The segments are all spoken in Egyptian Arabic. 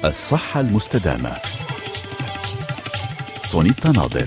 الصحة المستدامة سونيتا ناظر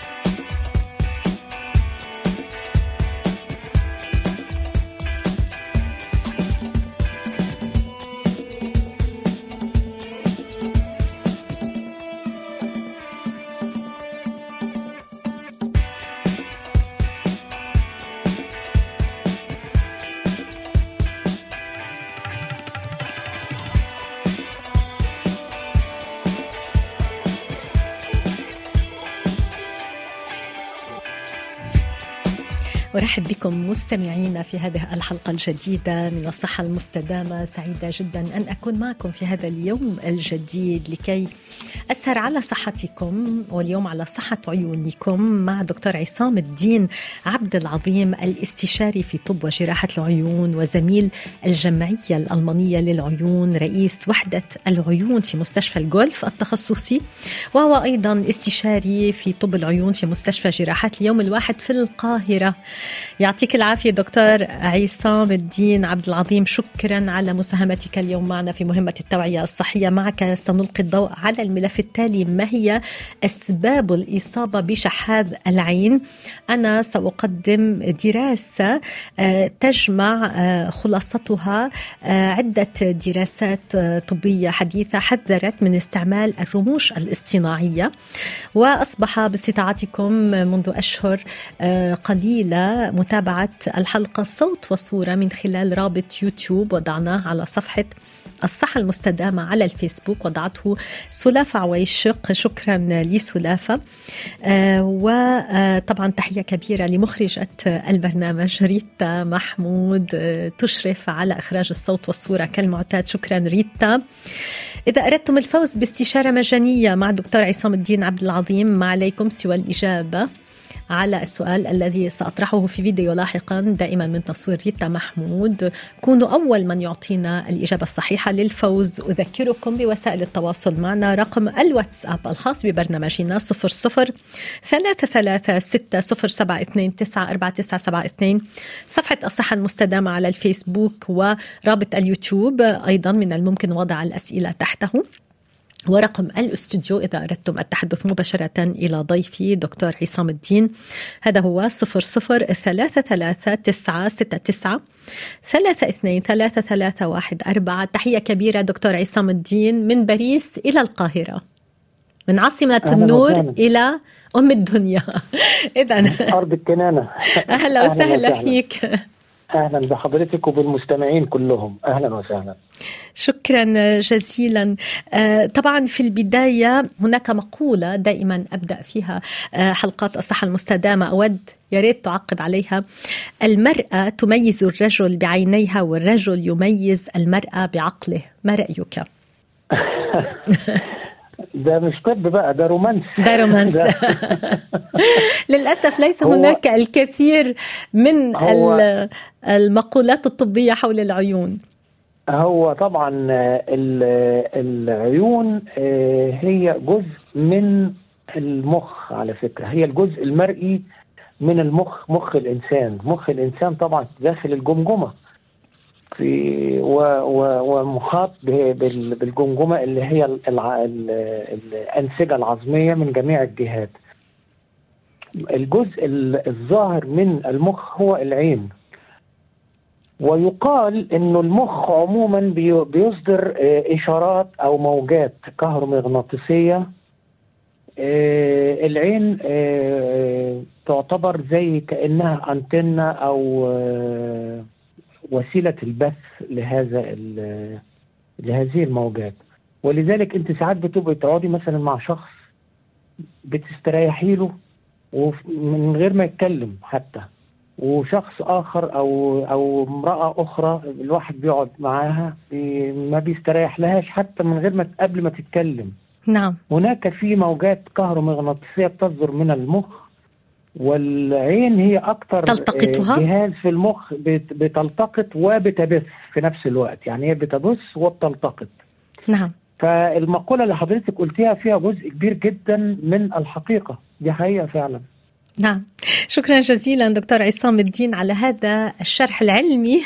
أرحب بكم مستمعينا في هذه الحلقة الجديدة من الصحة المستدامة سعيدة جدا أن أكون معكم في هذا اليوم الجديد لكي أسهر على صحتكم واليوم على صحة عيونكم مع دكتور عصام الدين عبد العظيم الاستشاري في طب وجراحة العيون وزميل الجمعية الألمانية للعيون رئيس وحدة العيون في مستشفى الجولف التخصصي وهو أيضا استشاري في طب العيون في مستشفى جراحات اليوم الواحد في القاهرة يعطيك العافية دكتور عصام الدين عبد العظيم شكرا على مساهمتك اليوم معنا في مهمة التوعية الصحية معك سنلقي الضوء على الملف التالي ما هي أسباب الإصابة بشحاذ العين أنا سأقدم دراسة آه، تجمع آه، خلاصتها آه، عدة دراسات طبية حديثة حذرت من استعمال الرموش الاصطناعية وأصبح باستطاعتكم منذ أشهر قليلة متابعة الحلقة صوت وصورة من خلال رابط يوتيوب وضعناه على صفحة الصحة المستدامة على الفيسبوك وضعته سلافة عويشق شكرا لسلافة آه وطبعا تحية كبيرة لمخرجة البرنامج ريتا محمود آه تشرف على إخراج الصوت والصورة كالمعتاد شكرا ريتا إذا أردتم الفوز باستشارة مجانية مع دكتور عصام الدين عبد العظيم ما عليكم سوى الإجابة على السؤال الذي سأطرحه في فيديو لاحقا دائما من تصوير ريتا محمود كونوا أول من يعطينا الإجابة الصحيحة للفوز أذكركم بوسائل التواصل معنا رقم الواتساب الخاص ببرنامجنا 00 ثلاثة ستة صفر سبعة اثنين تسعة أربعة تسعة سبعة اثنين صفحة الصحة المستدامة على الفيسبوك ورابط اليوتيوب أيضا من الممكن وضع الأسئلة تحته ورقم الاستوديو إذا أردتم التحدث مباشرة إلى ضيفي دكتور عصام الدين هذا هو صفر صفر ثلاثة ثلاثة تسعة ستة تسعة ثلاثة اثنين ثلاثة ثلاثة واحد أربعة تحية كبيرة دكتور عصام الدين من باريس إلى القاهرة من عاصمة النور وسهلا. إلى أم الدنيا إذا أرض الكنانة أهلا وسهلا فيك اهلا بحضرتك وبالمستمعين كلهم اهلا وسهلا شكرا جزيلا طبعا في البدايه هناك مقوله دائما ابدا فيها حلقات الصحه المستدامه اود يا ريت تعقب عليها المراه تميز الرجل بعينيها والرجل يميز المراه بعقله ما رايك ده مش طب بقى ده رومانس ده رومانس للاسف ليس هناك الكثير من المقولات الطبيه حول العيون هو طبعا العيون هي جزء من المخ على فكره هي الجزء المرئي من المخ مخ الانسان مخ الانسان طبعا داخل الجمجمه في و و ومحاط بالجمجمه اللي هي الع... الانسجه العظميه من جميع الجهات. الجزء الظاهر من المخ هو العين. ويقال انه المخ عموما بيصدر اشارات او موجات كهرومغناطيسيه العين تعتبر زي كانها انتنه او وسيله البث لهذا لهذه الموجات ولذلك انت ساعات بتبقي تقعدي مثلا مع شخص بتستريحي له ومن غير ما يتكلم حتى وشخص اخر او او امراه اخرى الواحد بيقعد معاها بي ما بيستريح لهاش حتى من غير ما قبل ما تتكلم نعم هناك في موجات كهرومغناطيسيه بتصدر من المخ والعين هي اكتر تلتقطها جهاز في المخ بتلتقط وبتبث في نفس الوقت يعني هي بتبث وبتلتقط نعم فالمقولة اللي حضرتك قلتيها فيها جزء كبير جدا من الحقيقة دي حقيقة فعلا نعم شكرا جزيلا دكتور عصام الدين على هذا الشرح العلمي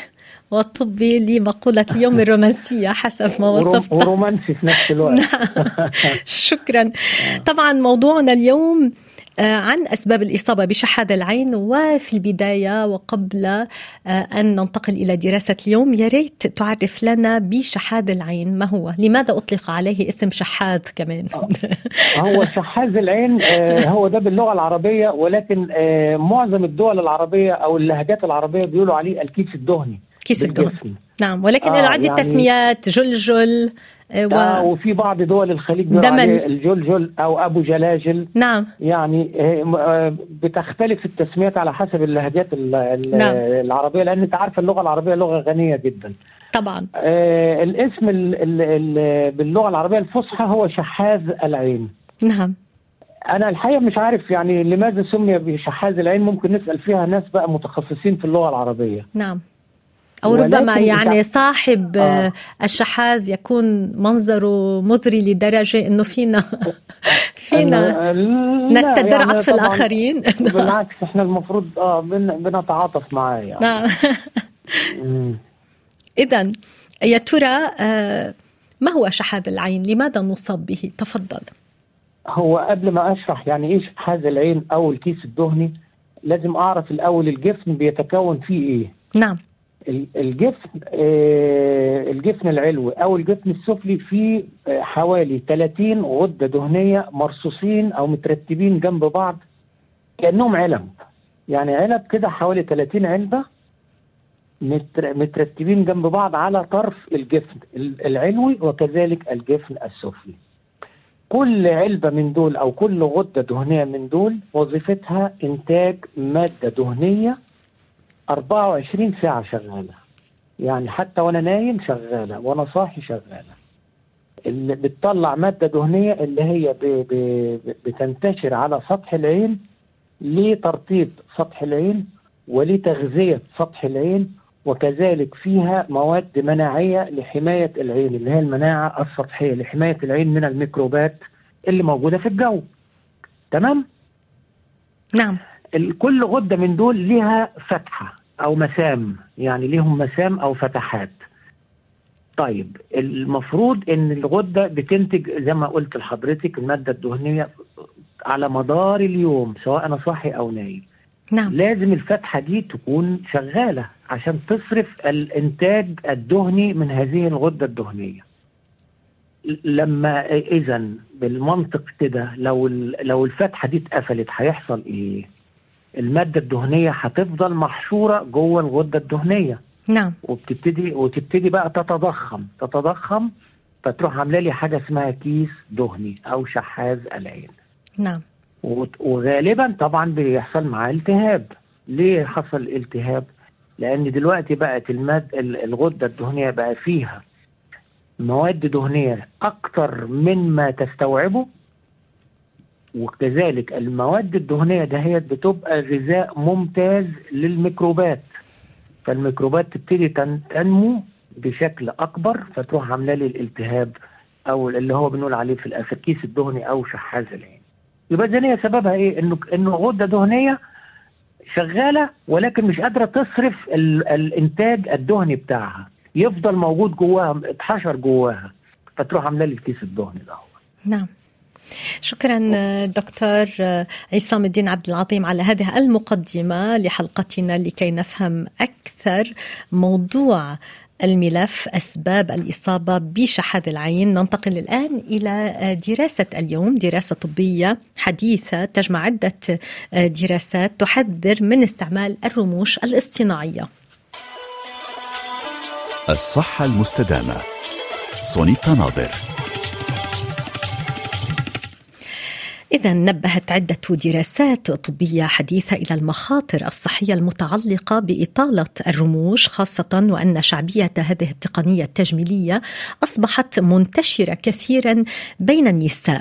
والطبي لمقولة اليوم الرومانسية حسب ما وصفت ورومانسي في نفس الوقت نعم شكرا طبعا موضوعنا اليوم آه، عن أسباب الإصابة بشحاذ العين وفي البداية وقبل آه، أن ننتقل إلى دراسة اليوم يا ريت تعرف لنا بشحاذ العين ما هو لماذا أطلق عليه اسم شحاذ كمان هو شحاذ العين آه، هو ده باللغة العربية ولكن معظم الدول العربية أو اللهجات العربية بيقولوا عليه الكيس الدهني كيس الدهن نعم ولكن له عدة يعني تسميات جلجل و... آه وفي بعض دول الخليج دمل الجلجل او ابو جلاجل نعم يعني آه، بتختلف التسميات على حسب اللهجات نعم. العربيه لان انت عارفه اللغه العربيه لغه غنيه جدا طبعا آه الاسم ال ال ال باللغه العربيه الفصحى هو شحاذ العين نعم انا الحقيقه مش عارف يعني لماذا سمي بشحاذ العين ممكن نسال فيها ناس بقى متخصصين في اللغه العربيه نام أو ربما يعني صاحب آه. الشحاذ يكون منظره مغري لدرجة أنه فينا فينا نستدر يعني عطف الآخرين بالعكس احنا المفروض اه بنتعاطف معاه يعني نعم إذا يا ترى آه ما هو شحاذ العين؟ لماذا نصاب به؟ تفضل هو قبل ما أشرح يعني إيه شحاذ العين أو الكيس الدهني لازم أعرف الأول الجسم بيتكون فيه إيه نعم الجفن آه، الجفن العلوي او الجفن السفلي فيه آه، حوالي 30 غده دهنيه مرصوصين او مترتبين جنب بعض كانهم علب يعني علب كده حوالي 30 علبه مترتبين جنب بعض على طرف الجفن العلوي وكذلك الجفن السفلي كل علبة من دول أو كل غدة دهنية من دول وظيفتها إنتاج مادة دهنية 24 ساعة شغالة يعني حتى وأنا نايم شغالة وأنا صاحي شغالة اللي بتطلع مادة دهنية اللي هي ب ب بتنتشر على سطح العين لترطيب سطح العين ولتغذية سطح العين وكذلك فيها مواد مناعية لحماية العين اللي هي المناعة السطحية لحماية العين من الميكروبات اللي موجودة في الجو تمام؟ نعم كل غدة من دول لها فتحة او مسام يعني ليهم مسام او فتحات طيب المفروض ان الغده بتنتج زي ما قلت لحضرتك الماده الدهنيه على مدار اليوم سواء انا صاحي او نايم نعم. لازم الفتحه دي تكون شغاله عشان تصرف الانتاج الدهني من هذه الغده الدهنيه لما اذا بالمنطق كده لو لو الفتحه دي اتقفلت هيحصل ايه المادة الدهنية هتفضل محشورة جوه الغدة الدهنية نعم وبتبتدي وتبتدي بقى تتضخم تتضخم فتروح عامله لي حاجه اسمها كيس دهني او شحاذ العين نعم وغالبا طبعا بيحصل معاه التهاب ليه حصل التهاب لان دلوقتي بقت الماد الغده الدهنيه بقى فيها مواد دهنيه اكتر مما تستوعبه وكذلك المواد الدهنيه دهيت بتبقى غذاء ممتاز للميكروبات فالميكروبات تبتدي تنمو بشكل اكبر فتروح عامله لي الالتهاب او اللي هو بنقول عليه في الاخر كيس الدهني او شحاذ العين يبقى اذا سببها ايه انه انه غده دهنيه شغاله ولكن مش قادره تصرف الانتاج الدهني بتاعها يفضل موجود جواها اتحشر جواها فتروح عامله لي الكيس الدهني ده نعم شكرا دكتور عصام الدين عبد العظيم على هذه المقدمة لحلقتنا لكي نفهم أكثر موضوع الملف أسباب الإصابة بشحذ العين ننتقل الآن إلى دراسة اليوم دراسة طبية حديثة تجمع عدة دراسات تحذر من استعمال الرموش الاصطناعية الصحة المستدامة سونيتا ناظر إذا نبهت عدة دراسات طبية حديثة إلى المخاطر الصحية المتعلقة بإطالة الرموش خاصة وأن شعبية هذه التقنية التجميلية أصبحت منتشرة كثيرا بين النساء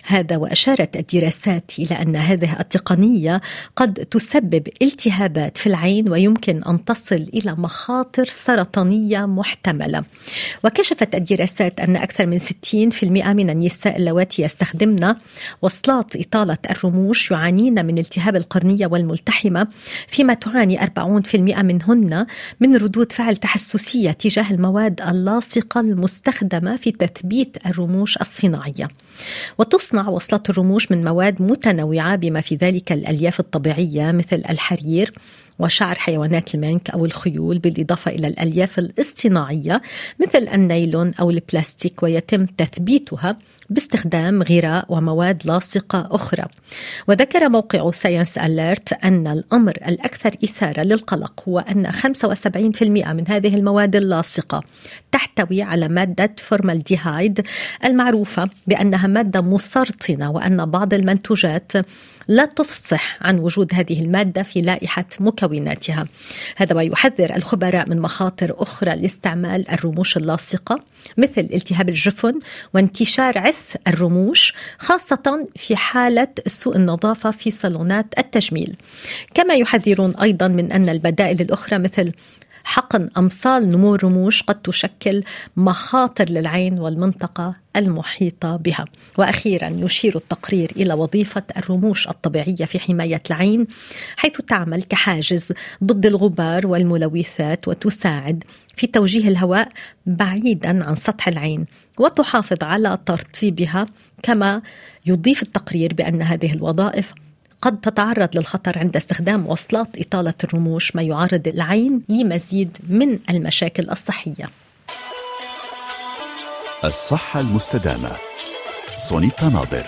هذا وأشارت الدراسات إلى أن هذه التقنية قد تسبب التهابات في العين ويمكن أن تصل إلى مخاطر سرطانية محتملة وكشفت الدراسات أن أكثر من 60% من النساء اللواتي يستخدمن وصلات إطالة الرموش يعانين من التهاب القرنية والملتحمة فيما تعاني 40% منهن من ردود فعل تحسسية تجاه المواد اللاصقة المستخدمة في تثبيت الرموش الصناعية وتصنع وصلات الرموش من مواد متنوعة بما في ذلك الألياف الطبيعية مثل الحرير وشعر حيوانات المنك أو الخيول بالإضافة إلى الألياف الاصطناعية مثل النايلون أو البلاستيك ويتم تثبيتها باستخدام غراء ومواد لاصقة أخرى وذكر موقع ساينس أليرت أن الأمر الأكثر إثارة للقلق هو أن 75% من هذه المواد اللاصقة تحتوي على مادة فورمالديهايد المعروفة بأنها مادة مسرطنة وأن بعض المنتوجات لا تفصح عن وجود هذه المادة في لائحة مكوناتها هذا ما يحذر الخبراء من مخاطر أخرى لاستعمال الرموش اللاصقة مثل التهاب الجفن وانتشار عث الرموش خاصة في حالة سوء النظافة في صالونات التجميل كما يحذرون أيضا من أن البدائل الأخرى مثل حقن أمصال نمو الرموش قد تشكل مخاطر للعين والمنطقة المحيطة بها وأخيرا يشير التقرير إلى وظيفة الرموش الطبيعية في حماية العين حيث تعمل كحاجز ضد الغبار والملوثات وتساعد في توجيه الهواء بعيدا عن سطح العين وتحافظ على ترطيبها كما يضيف التقرير بأن هذه الوظائف قد تتعرض للخطر عند استخدام وصلات إطالة الرموش ما يعرض العين لمزيد من المشاكل الصحية الصحة المستدامة سونيتا ناظر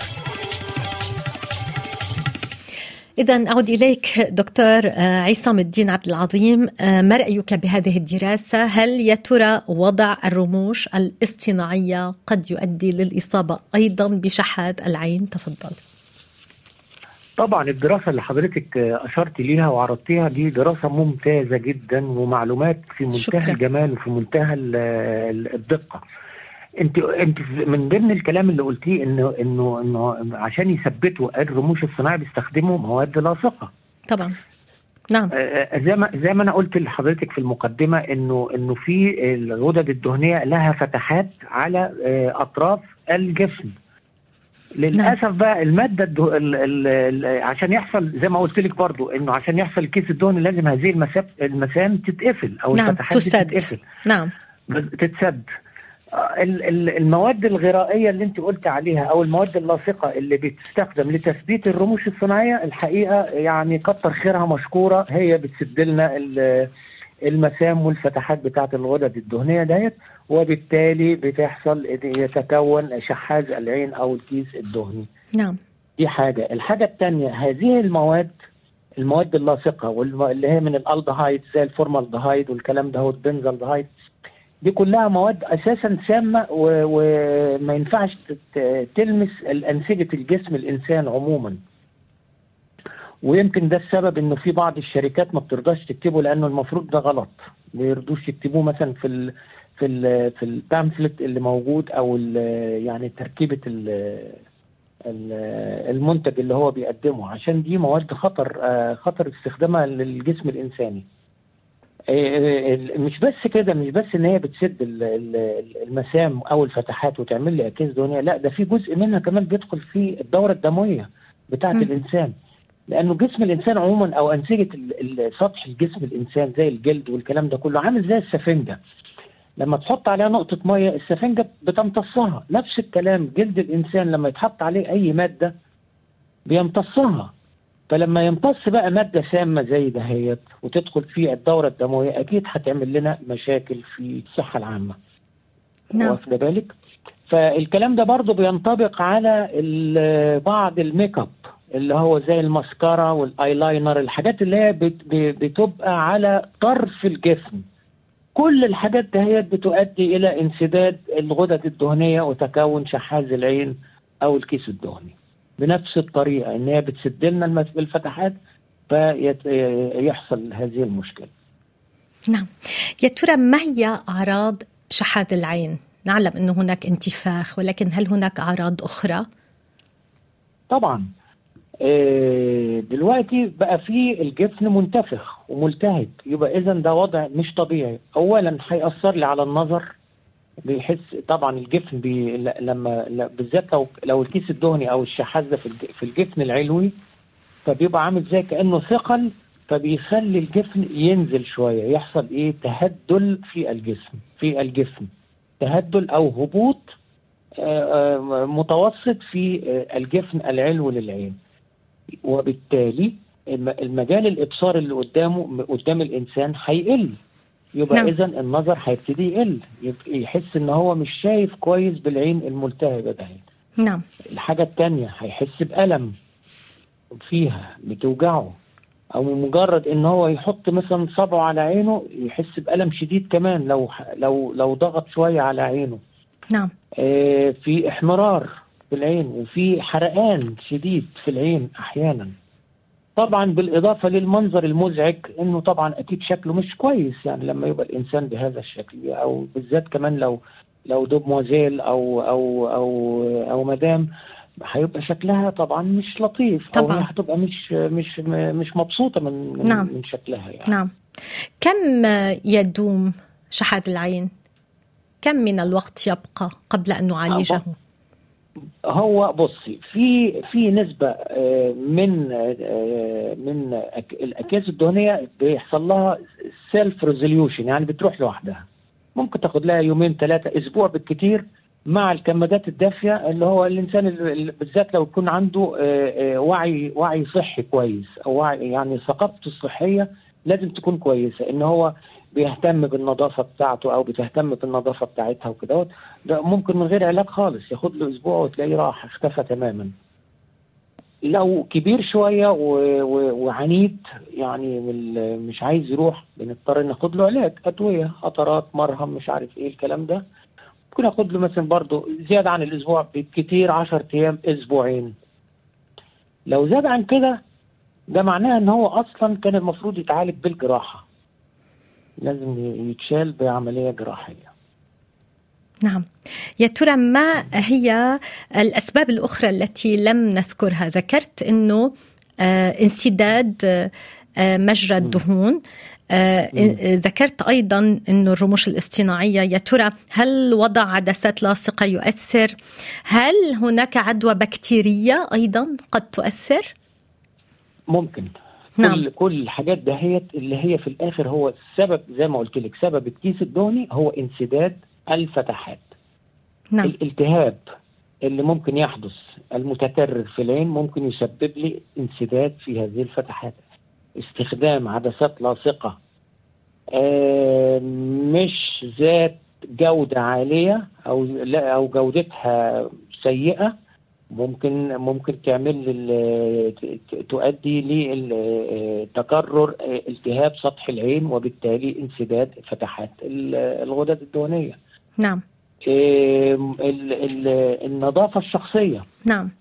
إذا أعود إليك دكتور آه، عصام الدين عبد العظيم آه، ما رأيك بهذه الدراسة هل يا ترى وضع الرموش الاصطناعية قد يؤدي للإصابة أيضا بشحات العين تفضل طبعا الدراسة اللي حضرتك أشرت ليها وعرضتيها دي دراسة ممتازة جدا ومعلومات في منتهى شكرا. الجمال وفي منتهى الدقة انت انت من ضمن الكلام اللي قلتيه انه انه انه عشان يثبتوا الرموش الصناعي بيستخدموا مواد لاصقه طبعا نعم زي ما زي ما انا قلت لحضرتك في المقدمه انه انه في الغدد الدهنيه لها فتحات على اطراف الجسم للاسف نعم. بقى الماده الدو... ال... ال... ال... عشان يحصل زي ما قلت لك برضو انه عشان يحصل الكيس الدهني لازم هذه المسام المسام تتقفل او نعم. الفتحات تسد. تتقفل نعم تتسد المواد الغرائيه اللي انت قلت عليها او المواد اللاصقه اللي بتستخدم لتثبيت الرموش الصناعيه الحقيقه يعني كتر خيرها مشكوره هي بتسد لنا المسام والفتحات بتاعه الغدد الدهنيه ديت وبالتالي بتحصل يتكون شحاذ العين او الكيس الدهني نعم دي حاجه الحاجه الثانيه هذه المواد المواد اللاصقه واللي هي من الالدهايد زي الفورمالدهايد والكلام ده والبنزالدهايد دي كلها مواد اساسا سامه وما ينفعش تلمس الانسجه الجسم الانسان عموما ويمكن ده السبب انه في بعض الشركات ما بترضاش تكتبه لانه المفروض ده غلط ما يرضوش يكتبوه مثلا في ال في ال في البامفلت اللي موجود او ال يعني تركيبه ال المنتج اللي هو بيقدمه عشان دي مواد خطر خطر استخدامها للجسم الانساني مش بس كده مش بس ان هي بتسد المسام او الفتحات وتعمل لي اكياس دهنيه لا ده في جزء منها كمان بيدخل في الدوره الدمويه بتاعه الانسان لانه جسم الانسان عموما او انسجه سطح الجسم الانسان زي الجلد والكلام ده كله عامل زي السفنجه لما تحط عليها نقطه ميه السفنجه بتمتصها نفس الكلام جلد الانسان لما يتحط عليه اي ماده بيمتصها فلما يمتص بقى ماده سامه زي دهيت وتدخل في الدوره الدمويه اكيد هتعمل لنا مشاكل في الصحه العامه نعم واخده بالك فالكلام ده برضه بينطبق على بعض الميك اب اللي هو زي المسكرة والايلاينر الحاجات اللي هي بتبقى على طرف الجسم كل الحاجات دهيت بتؤدي الى انسداد الغدد الدهنية وتكون شحاذ العين او الكيس الدهني بنفس الطريقة ان هي بتسد لنا الفتحات فيحصل هذه المشكلة نعم يا ترى ما هي اعراض شحاذ العين نعلم انه هناك انتفاخ ولكن هل هناك اعراض اخرى طبعا آه، دلوقتي بقى في الجفن منتفخ وملتهب يبقى اذا ده وضع مش طبيعي اولا هيأثر لي على النظر بيحس طبعا الجفن بي ل- لما ل- بالذات لو لو الكيس الدهني او الشحاذ ده في الج- في الجفن العلوي فبيبقى عامل زي كانه ثقل فبيخلي الجفن ينزل شويه يحصل ايه تهدل في الجسم في الجفن تهدل او هبوط آه، آه، متوسط في آه، الجفن العلوي للعين وبالتالي الم- المجال الابصار اللي قدامه م- قدام الانسان هيقل يبقى نعم. اذا النظر هيبتدي يقل يبقى يحس ان هو مش شايف كويس بالعين الملتهبه ده نعم الحاجه التانية هيحس بألم فيها بتوجعه او مجرد ان هو يحط مثلا صبعه على عينه يحس بألم شديد كمان لو لو لو ضغط شويه على عينه نعم آه، في احمرار في العين وفي حرقان شديد في العين احيانا طبعا بالاضافه للمنظر المزعج انه طبعا اكيد شكله مش كويس يعني لما يبقى الانسان بهذا الشكل او بالذات كمان لو لو دوبموزيل او او او او مدام هيبقى شكلها طبعا مش لطيف او طبعاً. هي هتبقى مش مش مش مبسوطه من من, نعم. من شكلها يعني نعم كم يدوم شحاذ العين كم من الوقت يبقى قبل أن نعالجه هو بصي في في نسبه آه، من آه، من أك- الاكياس الدهنيه بيحصل لها سيلف ريزوليوشن يعني بتروح لوحدها ممكن تاخد لها يومين ثلاثه اسبوع بالكثير مع الكمادات الدافيه اللي هو الانسان اللي- اللي بالذات لو يكون عنده آه، آه، وعي وعي صحي كويس او وعي يعني ثقافته الصحيه لازم تكون كويسه ان هو بيهتم بالنظافه بتاعته او بتهتم بالنظافه بتاعتها وكده ده ممكن من غير علاج خالص ياخد له اسبوع وتلاقيه راح اختفى تماما لو كبير شويه و... و... وعنيد يعني من- مش عايز يروح بنضطر ناخد له علاج ادويه قطرات مرهم مش عارف ايه الكلام ده ممكن اخد له مثلا برضه زياده عن الاسبوع بالكتير 10 ايام اسبوعين لو زاد عن كده ده معناه ان هو اصلا كان المفروض يتعالج بالجراحه لازم يتشال بعمليه جراحيه نعم يا ترى ما هي الأسباب الأخرى التي لم نذكرها ذكرت أنه آه، انسداد آه، آه، مجرى الدهون آه، مم. آه، ذكرت أيضا أنه الرموش الاصطناعية يا ترى هل وضع عدسات لاصقة يؤثر هل هناك عدوى بكتيرية أيضا قد تؤثر ممكن نعم. كل كل الحاجات دهيت اللي هي في الاخر هو السبب زي ما قلت لك سبب الكيس الدهني هو انسداد الفتحات نعم الالتهاب اللي ممكن يحدث المتكرر في العين ممكن يسبب لي انسداد في هذه الفتحات استخدام عدسات لاصقة آه، مش ذات جودة عالية أو لا أو جودتها سيئة ممكن ممكن تعمل لل- ت- تؤدي لتكرر التهاب سطح العين وبالتالي انسداد فتحات ال- الغدد الدهنية نعم آم، ال- ال- النظافة الشخصية نعم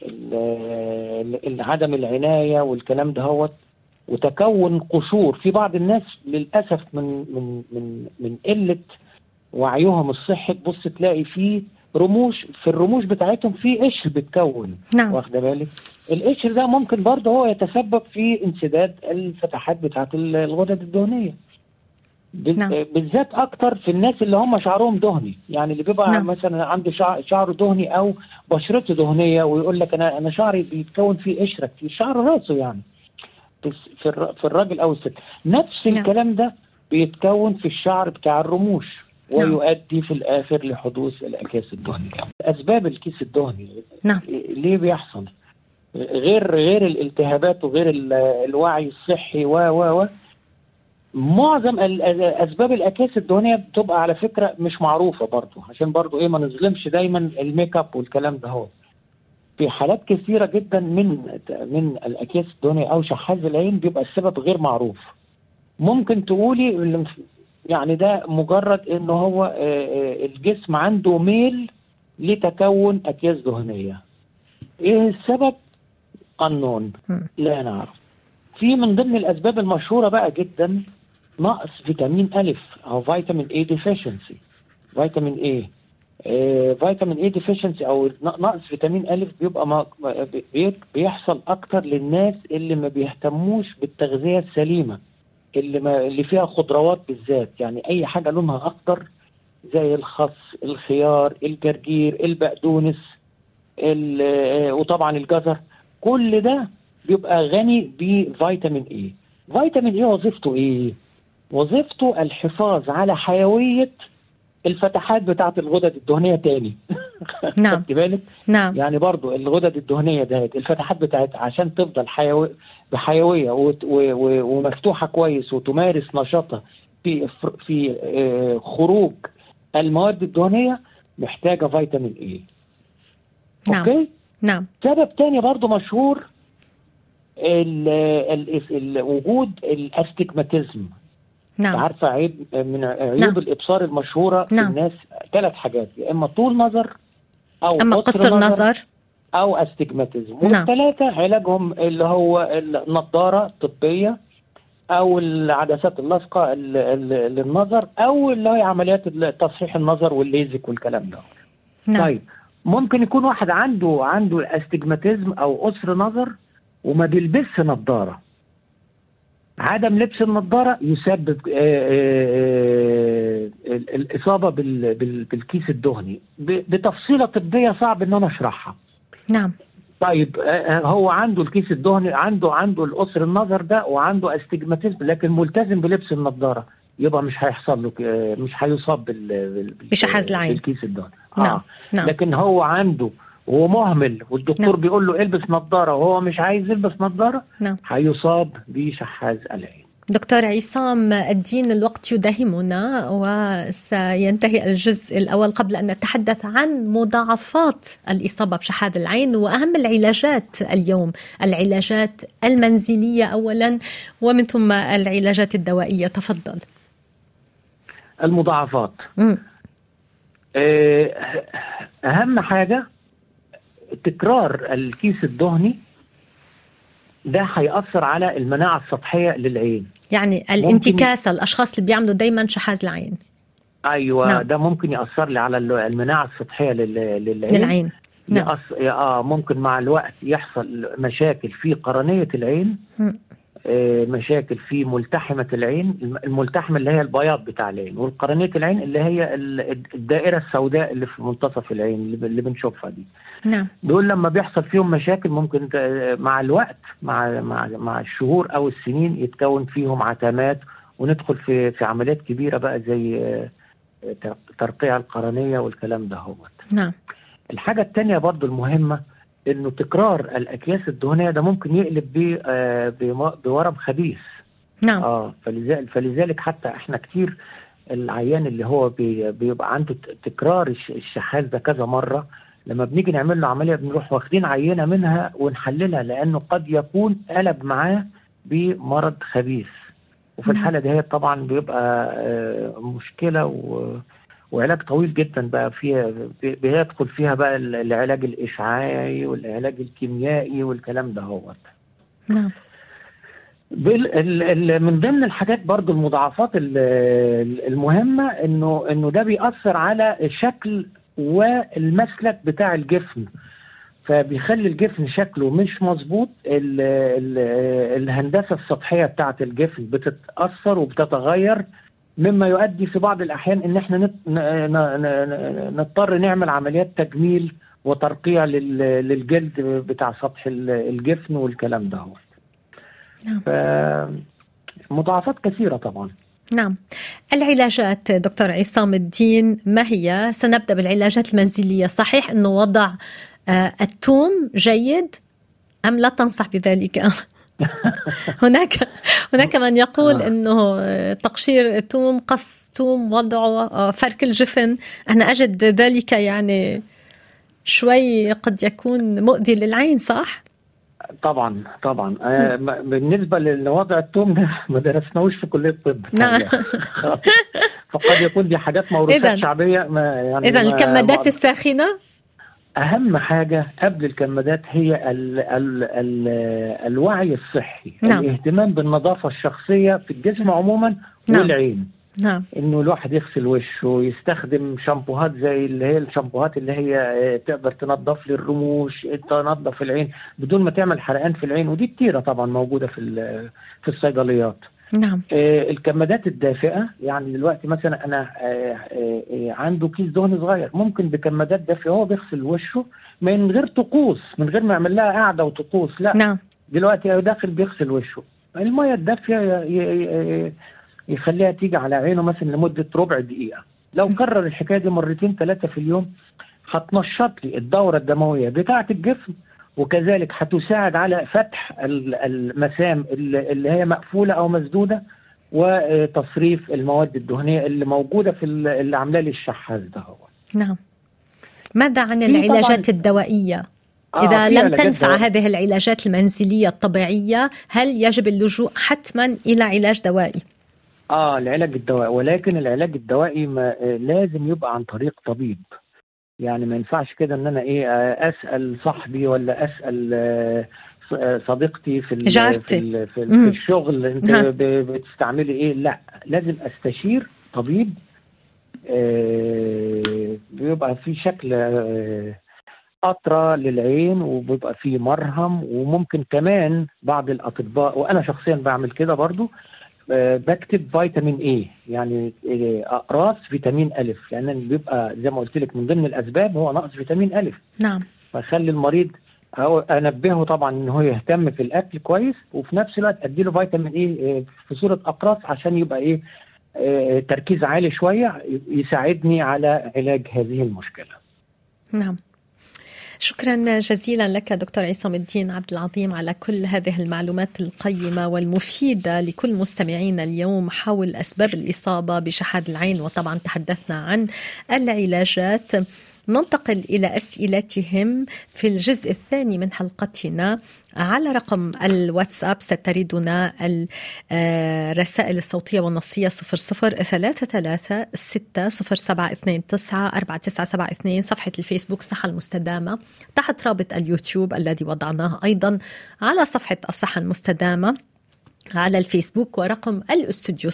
ال- ال- عدم العناية والكلام ده هو وتكون قشور في بعض الناس للأسف من من من من قلة وعيهم الصحي تبص تلاقي فيه رموش في الرموش بتاعتهم في قشر بتكون نعم واخده بالك القشر ده ممكن برضه هو يتسبب في انسداد الفتحات بتاعت ال- الغدد الدهنيه بال- نعم. بالذات اكتر في الناس اللي هم شعرهم دهني يعني اللي بيبقى نعم. مثلا عنده شعر شعره دهني او بشرته دهنيه ويقول لك انا انا شعري بيتكون فيه قشره كتير شعر راسه يعني بس في الر- في الراجل او الست نفس نعم. الكلام ده بيتكون في الشعر بتاع الرموش نعم. ويؤدي في الاخر لحدوث الاكياس الدهنيه اسباب الكيس الدهني نعم ليه بيحصل غير غير الالتهابات وغير ال- الوعي الصحي و و و معظم ال- ال- اسباب الاكياس الدهنيه بتبقى على فكره مش معروفه برضو عشان برضو ايه ما نظلمش دايما الميك اب والكلام ده هو في حالات كثيره جدا من من الاكياس الدهنيه او شحاذ العين بيبقى السبب غير معروف ممكن تقولي يعني ده مجرد ان هو آه، آه، الجسم عنده ميل لتكون اكياس دهنيه ايه السبب قانون مم. لا نعرف في من ضمن الاسباب المشهوره بقى جدا نقص فيتامين الف او فيتامين اي ديفيشنسي فيتامين اي آه، فيتامين اي ديفيشنسي او ن- نقص فيتامين ا بيبقى ما بي- بيحصل اكتر للناس اللي ما بيهتموش بالتغذيه السليمه اللي ما اللي فيها خضروات بالذات يعني اي حاجه لونها اخضر زي الخس الخيار الجرجير البقدونس ال- آه، وطبعا الجزر كل ده بيبقى غني بفيتامين اي فيتامين اي وظيفته ايه وظيفته الحفاظ على حيويه الفتحات بتاعه الغدد الدهنيه تاني نعم خدت بالك نعم يعني برضو الغدد الدهنية دهت الفتحات بتاعتها عشان تفضل حيوي بحيوية وت- و- و- ومفتوحة كويس وتمارس نشاطها في في آه، خروج المواد الدهنية محتاجة فيتامين اي نعم اوكي نعم سبب تاني برضو مشهور ال ال ال وجود الاستجماتيزم نعم عارفة عيب من عيوب نعم. الإبصار المشهورة في نعم. الناس ثلاث حاجات يا إما طول نظر أو أما قصر النظر او استجماتيزم نعم. والثلاثه علاجهم اللي هو النضاره الطبيه او العدسات اللاصقه ال- ال- للنظر او اللي هي عمليات تصحيح النظر والليزك والكلام ده نعم طيب ممكن يكون واحد عنده عنده استجماتيزم او قصر نظر وما بيلبسش نظاره عدم لبس النظاره يسبب آه، آه، آه، ال- الاصابه بال- بال- بالكيس الدهني ب- بتفصيله طبيه صعب ان انا اشرحها نعم طيب آه، هو عنده الكيس الدهني عنده عنده القصر النظر ده وعنده استجماتيزم لكن ملتزم بلبس النظاره يبقى مش هيحصل له ك- آه، مش هيصاب بال بال- بشحذ العين. بالكيس الدهني نعم نعم لكن هو عنده وهو مهمل والدكتور نعم. بيقول له البس نظاره وهو مش عايز يلبس نظاره نعم هيصاب بشحاذ العين دكتور عصام الدين الوقت يداهمنا وسينتهي الجزء الأول قبل أن نتحدث عن مضاعفات الإصابة بشحاذ العين وأهم العلاجات اليوم العلاجات المنزلية أولا ومن ثم العلاجات الدوائية تفضل المضاعفات مم. آه، اهم حاجه تكرار الكيس الدهني ده هيأثر على المناعة السطحية للعين يعني الانتكاسة الأشخاص اللي بيعملوا دايما شحاذ العين أيوة نعم. نعم. ده ممكن يأثر لي على ال- المناعة السطحية لل- للعين للعين نعم. يأث... آه ممكن مع الوقت يحصل مشاكل في قرنية العين مم. آه، مشاكل في ملتحمة العين الم- الملتحمة اللي هي البياض بتاع العين والقرنية العين اللي هي ال- الدائرة السوداء اللي في منتصف العين اللي ب- اللي بنشوفها دي نعم دول لما بيحصل فيهم مشاكل ممكن ت- مع الوقت مع مع مع الشهور او السنين يتكون فيهم عتمات وندخل في في عمليات كبيره بقى زي آه، تر- ترقيع القرنيه والكلام ده هو نعم الحاجه الثانيه برضو المهمه انه تكرار الاكياس الدهنيه ده ممكن يقلب ب- آه، بم- بورم خبيث نعم اه فلذلك فلذلك حتى احنا كتير العيان اللي هو بي بيبقى عنده ت- تكرار الش- الشحاذ ده كذا مره لما بنيجي نعمل له عمليه بنروح واخدين عينه منها ونحللها لانه قد يكون قلب معاه بمرض خبيث وفي نعم. الحاله دي طبعا بيبقى آه، مشكله و وعلاج طويل جدا بقى فيها بي- بيدخل فيها بقى ال- العلاج الاشعاعي والعلاج الكيميائي والكلام ده هو نعم بال- ال- ال- من ضمن الحاجات برضو المضاعفات ال- ال- المهمة انه انه ده بيأثر على الشكل والمسلك بتاع الجفن فبيخلي الجفن شكله مش مظبوط ال- ال- الهندسة السطحية بتاعة الجفن بتتأثر وبتتغير مما يؤدي في بعض الأحيان إن إحنا نت- ن- ن- ن- نضطر نعمل عمليات تجميل وترقيع لل- للجلد بتاع سطح ال- الجفن والكلام ده هو. نعم مضاعفات كثيرة طبعا نعم العلاجات دكتور عصام الدين ما هي سنبدأ بالعلاجات المنزلية صحيح أنه وضع آه، الثوم جيد أم لا تنصح بذلك هناك هناك من يقول آه. انه آه، تقشير الثوم قص ثوم وضعه آه، فرك الجفن انا اجد ذلك يعني شوي قد يكون مؤذي للعين صح طبعا طبعا آه م- بالنسبة لوضع التوم ده ما درسناهوش في كلية الطب نعم. فقد يكون دي حاجات موروثات إذن- شعبية ما يعني اذا ما- الكمادات ما- الساخنه أهم حاجة قبل الكمادات هي ال ال ال الوعي الصحي نعم. الاهتمام بالنظافة الشخصية في الجسم عموما نعم. والعين نعم انه الواحد يغسل وشه يستخدم شامبوهات زي اللي هي الشامبوهات اللي هي آه، تقدر تنظف لي الرموش تنظف العين بدون ما تعمل حرقان في العين ودي كتيره طبعا موجوده في ال- في الصيدليات نعم آه، الكمادات الدافئه يعني دلوقتي مثلا انا آه، آه، آه، عنده كيس دهن صغير ممكن بكمادات دافئه هو بيغسل وشه من غير طقوس من غير ما يعمل لها قاعده وطقوس لا نعم دلوقتي هو داخل بيغسل وشه الميه الدافيه ي- ي- ي- يخليها تيجي على عينه مثلا لمده ربع دقيقه لو كرر الحكايه دي مرتين ثلاثه في اليوم هتنشط لي الدوره الدمويه بتاعه الجسم وكذلك هتساعد على فتح ال- المسام اللي اللي هي مقفوله او مسدوده وتصريف المواد الدهنيه اللي موجوده في ال- اللي عامله لي الشحاذ ده هو نعم ماذا عن في العلاجات طبعاً- الدوائية؟ آه، إذا في لم علاجات تنفع دواء- هذه العلاجات المنزلية الطبيعية هل يجب اللجوء حتما إلى علاج دوائي؟ اه العلاج الدوائي ولكن العلاج الدوائي ما آه، لازم يبقى عن طريق طبيب يعني ما ينفعش كده ان انا ايه آه، اسال صاحبي ولا اسال آه، ص- آه، صديقتي في ال- جارتي. في, ال- في, ال- مم. في الشغل انت نعم. ب- بتستعملي ايه لا لازم استشير طبيب آه، بيبقى في شكل آه، قطرة للعين وبيبقى فيه مرهم وممكن كمان بعض الأطباء وأنا شخصيا بعمل كده برضو آه، بكتب فيتامين اي يعني آه، اقراص فيتامين الف لان بيبقى زي ما قلت لك من ضمن الاسباب هو نقص فيتامين الف نعم فخلي المريض أو انبهه طبعا ان هو يهتم في الاكل كويس وفي نفس الوقت اديله فيتامين اي في صوره اقراص عشان يبقى ايه آه، تركيز عالي شويه يساعدني على علاج هذه المشكله نعم شكرا جزيلا لك دكتور عصام الدين عبد العظيم على كل هذه المعلومات القيمة والمفيدة لكل مستمعينا اليوم حول أسباب الإصابة بشحاذ العين وطبعا تحدثنا عن العلاجات ننتقل إلى أسئلتهم في الجزء الثاني من حلقتنا على رقم الواتساب ستردنا الرسائل الصوتية والنصية 0033 6072 4972 صفحة الفيسبوك صحة المستدامة تحت رابط اليوتيوب الذي وضعناه أيضا على صفحة الصحة المستدامة على الفيسبوك ورقم الاستوديو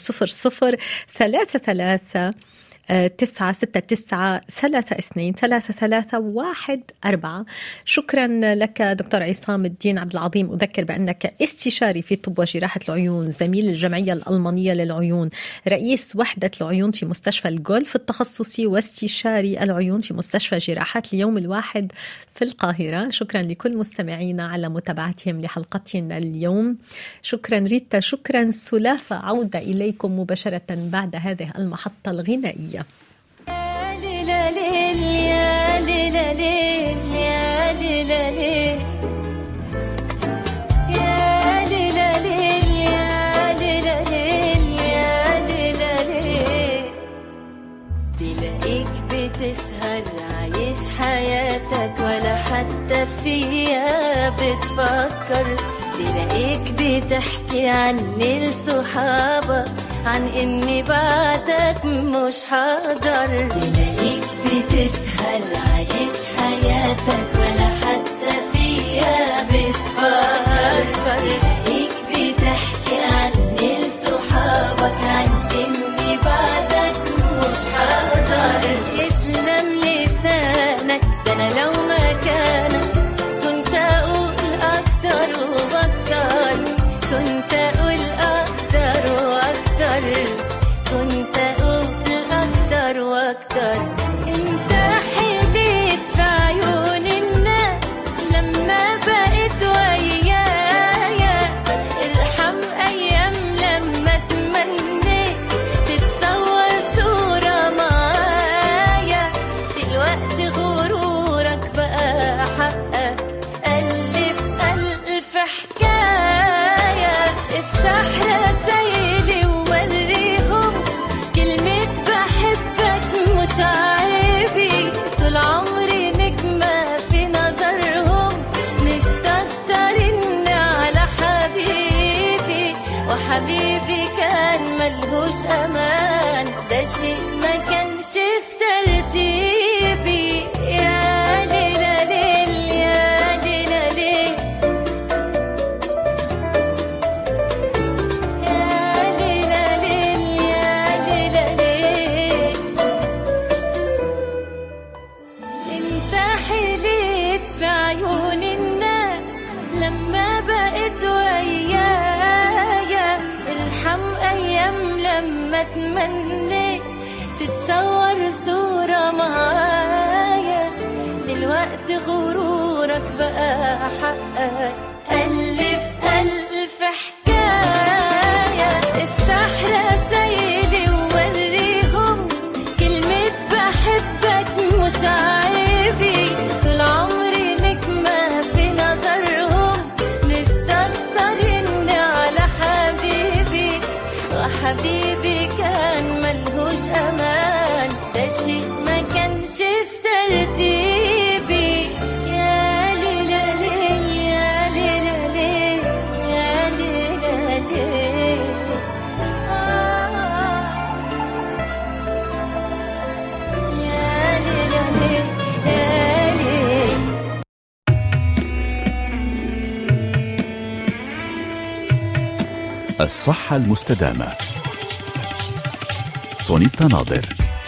0033 تسعة ستة تسعة ثلاثة اثنين ثلاثة ثلاثة واحد أربعة شكرا لك دكتور عصام الدين عبد العظيم أذكر بأنك استشاري في طب وجراحة العيون زميل الجمعية الألمانية للعيون رئيس وحدة العيون في مستشفى الجولف التخصصي واستشاري العيون في مستشفى جراحات اليوم الواحد في القاهرة شكرا لكل مستمعينا على متابعتهم لحلقتنا اليوم شكرا ريتا شكرا سلافة عودة إليكم مباشرة بعد هذه المحطة الغنائية يا ليلى ليل يا ليلى ليل يا ليلى ليل يا ليلى ليل يا ليلى ليل يا ليلى ليل تلاقيك بتسهر عايش حياتك ولا حتى فيها بتفكر تلاقيك بتحكي عني لصحابك عن اني بعدك مش حاضر تلاقيك بتسهر عايش حياتك ولا حتى فيها بتفكر تلاقيك بتحكي عني لصحابك عن اني بعدك مش حاضر يسلم لسانك ده انا لو مكانك كنت اقول اكتر واكتر كنت اقول اكتر واكتر كنت اقول اكتر واكتر انت حليت في عيون الناس لما بقيت ويايا ارحم ايام لما تمنيت تتصور صورة معايا دلوقتي غرورك بقى حقك ألف ألف حكاية افتح رسايلي ووريهم كلمة بحبك مش عيبي طول عمري نجمة في نظرهم مستكترين على حبيبي وحبيبي كان ملهوش أمان ده شيء ما كانش في ترتيبي يا ليلى ليل يا ليلى ليل يا ليلى ليل يا ليلى تمنيت تتصور صورة معايا دلوقتي غرورك بقى حقك ألف ألف حكاية افتح رسايلي ووريهم كلمة بحبك مش عيبي طول عمري نجمة في نظرهم مستكترين على حبيبي وحبيبي كان ملهوش أمان ده شيء ما كانش في ترتيبي يا ليلى ليل يا ليلى ليل يا ليلى ليل آه يا ليلى ليل يا ليل الصحة المستدامة سونيتا ناظر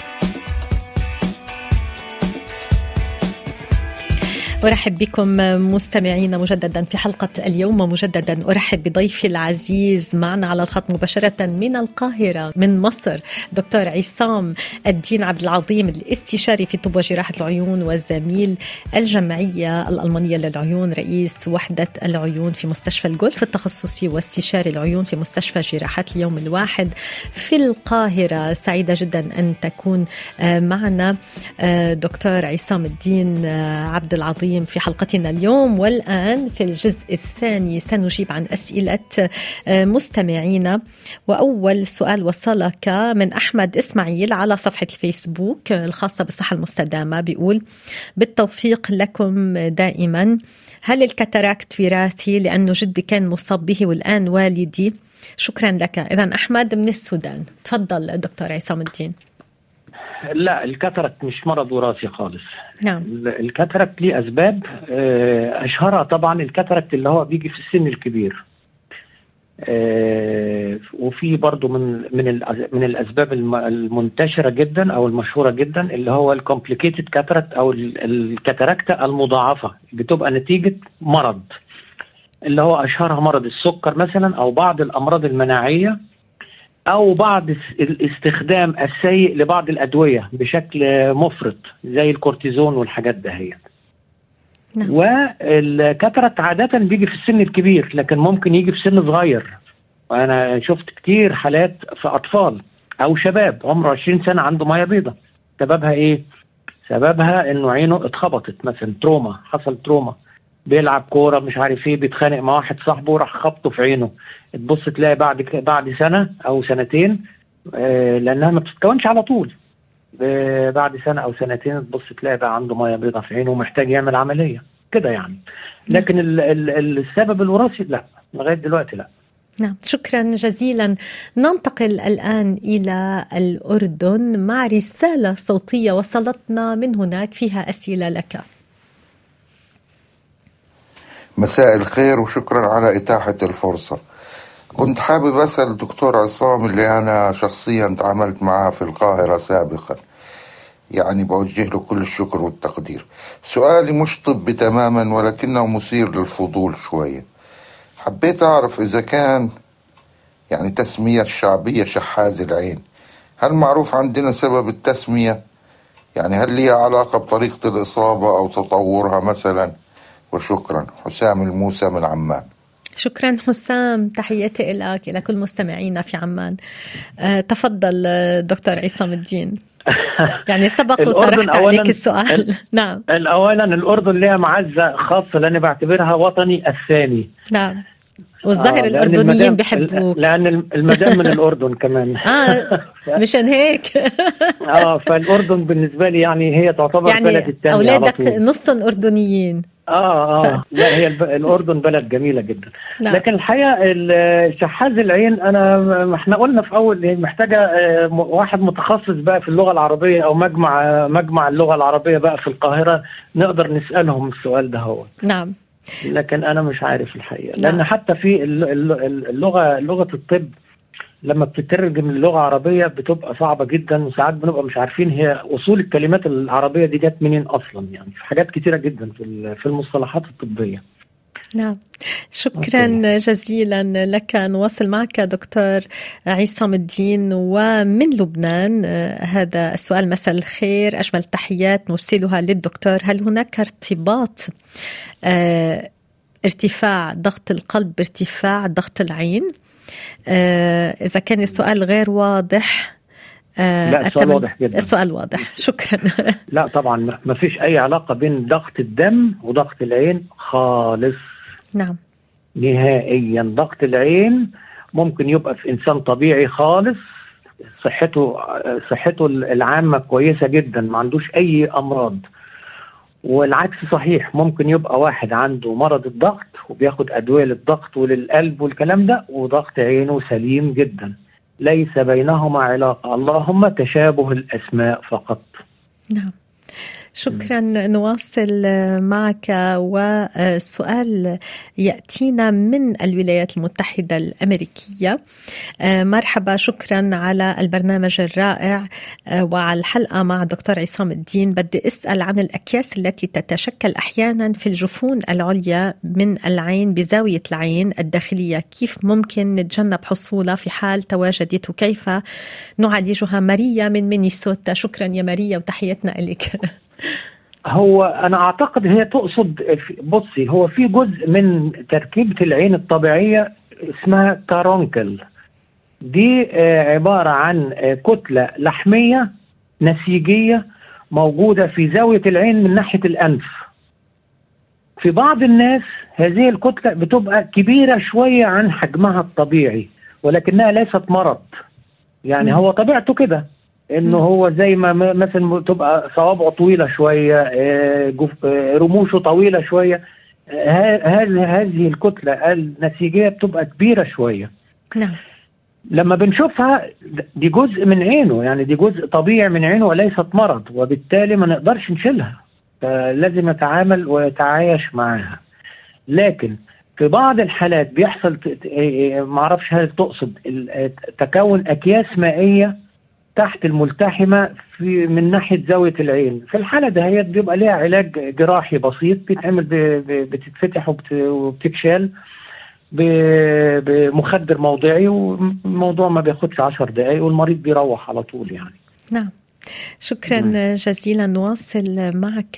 أرحب بكم مستمعينا مجددا في حلقة اليوم ومجددا أرحب بضيفي العزيز معنا على الخط مباشرة من القاهرة من مصر دكتور عصام الدين عبد العظيم الاستشاري في طب وجراحة العيون وزميل الجمعية الألمانية للعيون رئيس وحدة العيون في مستشفى الجولف التخصصي واستشاري العيون في مستشفى جراحات اليوم الواحد في القاهرة سعيدة جدا أن تكون آه، معنا آه، دكتور عصام الدين آه، عبد العظيم في حلقتنا اليوم والآن في الجزء الثاني سنجيب عن أسئلة آه، مستمعينا وأول سؤال وصلك من أحمد إسماعيل على صفحة الفيسبوك الخاصة بالصحة المستدامة بيقول بالتوفيق لكم دائما هل الكاتاراكت وراثي لأنه جدي كان مصاب به والآن والدي شكرا لك إذا أحمد من السودان تفضل دكتور عصام الدين لا الكاتراكت مش مرض وراثي خالص نعم الكاتراكت ليه اسباب آه، اشهرها طبعا الكاتراكت اللي هو بيجي في السن الكبير آه، وفي برضو من من الأز- من الاسباب الم- المنتشره جدا او المشهوره جدا اللي هو الكومبليكيتد كاتراكت او ال- الكاتاراكتا المضاعفه بتبقى نتيجه مرض اللي هو اشهرها مرض السكر مثلا او بعض الامراض المناعيه او بعض الس- الاستخدام السيء لبعض الادويه بشكل مفرط زي الكورتيزون والحاجات دهيت نعم والكاترات عادة بيجي في السن الكبير لكن ممكن يجي في سن صغير وأنا شفت كتير حالات في أطفال أو شباب عمره 20 سنة عنده مية بيضة سببها إيه؟ سببها إنه عينه اتخبطت مثلا تروما حصل تروما بيلعب كورة مش عارف إيه بيتخانق مع واحد صاحبه راح خبطه في عينه تبص تلاقي بعد ك- بعد سنة أو سنتين آه، لأنها ما بتتكونش على طول ب- بعد سنة أو سنتين تبص تلاقي بقى عنده مية بيضة في عينه ومحتاج يعمل عملية كده يعني لكن ال ال السبب الوراثي لا لغاية دلوقتي لا نعم شكرا جزيلا ننتقل الآن إلى الأردن مع رسالة صوتية وصلتنا من هناك فيها أسئلة لك مساء الخير وشكرا على إتاحة الفرصة كنت حابب أسأل الدكتور عصام اللي أنا شخصيا تعاملت معاه في القاهرة سابقا يعني بوجه له كل الشكر والتقدير سؤالي مش طبي تماما ولكنه مثير للفضول شوية حبيت أعرف إذا كان يعني تسمية الشعبية شحاذ العين هل معروف عندنا سبب التسمية يعني هل ليها علاقة بطريقة الإصابة أو تطورها مثلا وشكرا حسام الموسى من عمان شكرا حسام تحياتي لك إلى كل مستمعينا في عمان آه، تفضل آه، دكتور عصام الدين يعني سبق الأردن وطرحت أولاً- عليك السؤال نعم أولا الأردن ليها معزة خاصة لأني بعتبرها وطني الثاني نعم والظاهر آه، لأن الأردنيين المدام- بيحبوك لأن المدام من الأردن كمان آه مشان هيك اه فالأردن بالنسبة لي يعني هي تعتبر بلد يعني الثاني على أولادك طول. نصهم أردنيين اه اه لا هي الب- الاردن بلد جميله جدا نعم. لكن الحقيقه ال- شحاذ العين انا ما احنا قلنا في اول هي محتاجه آه، م- واحد متخصص بقى في اللغه العربيه او مجمع آه، مجمع اللغه العربيه بقى في القاهره نقدر نسالهم السؤال ده هو نعم لكن انا مش عارف الحقيقه نعم. لان حتى في الل- الل- اللغه لغه الطب لما بتترجم اللغه العربيه بتبقى صعبه جدا وساعات بنبقى مش عارفين هي اصول الكلمات العربيه دي جت منين اصلا يعني في حاجات كتيره جدا في ال- في المصطلحات الطبيه نعم شكرا جزيلا لك نواصل معك دكتور عصام الدين ومن لبنان آه، هذا السؤال مساء الخير أجمل التحيات نرسلها للدكتور هل هناك ارتباط آه، ارتفاع ضغط القلب بارتفاع ضغط العين آه، إذا كان السؤال غير واضح آه، لا السؤال أتمنى- واضح جدا السؤال واضح شكرا لا طبعا ما- ما فيش اي علاقه بين ضغط الدم وضغط العين خالص نعم نهائيا ضغط العين ممكن يبقى في انسان طبيعي خالص صحته صحته العامه كويسه جدا ما عندوش اي امراض والعكس صحيح ممكن يبقى واحد عنده مرض الضغط وبياخد ادويه للضغط وللقلب والكلام ده وضغط عينه سليم جدا ليس بينهما علاقه اللهم تشابه الاسماء فقط نعم شكرا نواصل معك وسؤال ياتينا من الولايات المتحده الامريكيه مرحبا شكرا على البرنامج الرائع وعلى الحلقه مع دكتور عصام الدين بدي اسال عن الاكياس التي تتشكل احيانا في الجفون العليا من العين بزاويه العين الداخليه كيف ممكن نتجنب حصولها في حال تواجدت وكيف نعالجها ماريا من مينيسوتا شكرا يا ماريا وتحياتنا لك هو انا اعتقد هي تقصد بصي هو في جزء من تركيبه العين الطبيعيه اسمها كارونكل دي عباره عن كتله لحميه نسيجيه موجوده في زاويه العين من ناحيه الانف في بعض الناس هذه الكتله بتبقى كبيره شويه عن حجمها الطبيعي ولكنها ليست مرض يعني مم. هو طبيعته كده انه مم. هو زي ما م- مثلا تبقى صوابعه طويله شويه آه، جف- آه، رموشه طويله شويه آه، ه- هذه هذه الكتله النسيجيه بتبقى كبيره شويه نعم لما بنشوفها د- دي جزء من عينه يعني دي جزء طبيعي من عينه وليست مرض وبالتالي ما نقدرش نشيلها فلازم نتعامل ويتعايش معاها لكن في بعض الحالات بيحصل ت- ت- إيه- إيه، معرفش هل تقصد ال- تكون اكياس مائيه تحت الملتحمه في من ناحيه زاويه العين في الحاله دهيت بيبقى ليها علاج جراحي بسيط بيتعمل ب- ب- بتتفتح وبت- وبتتشال ب- بمخدر موضعي والموضوع ما بياخدش عشر دقايق والمريض بيروح على طول يعني نعم شكرا جزيلا نواصل معك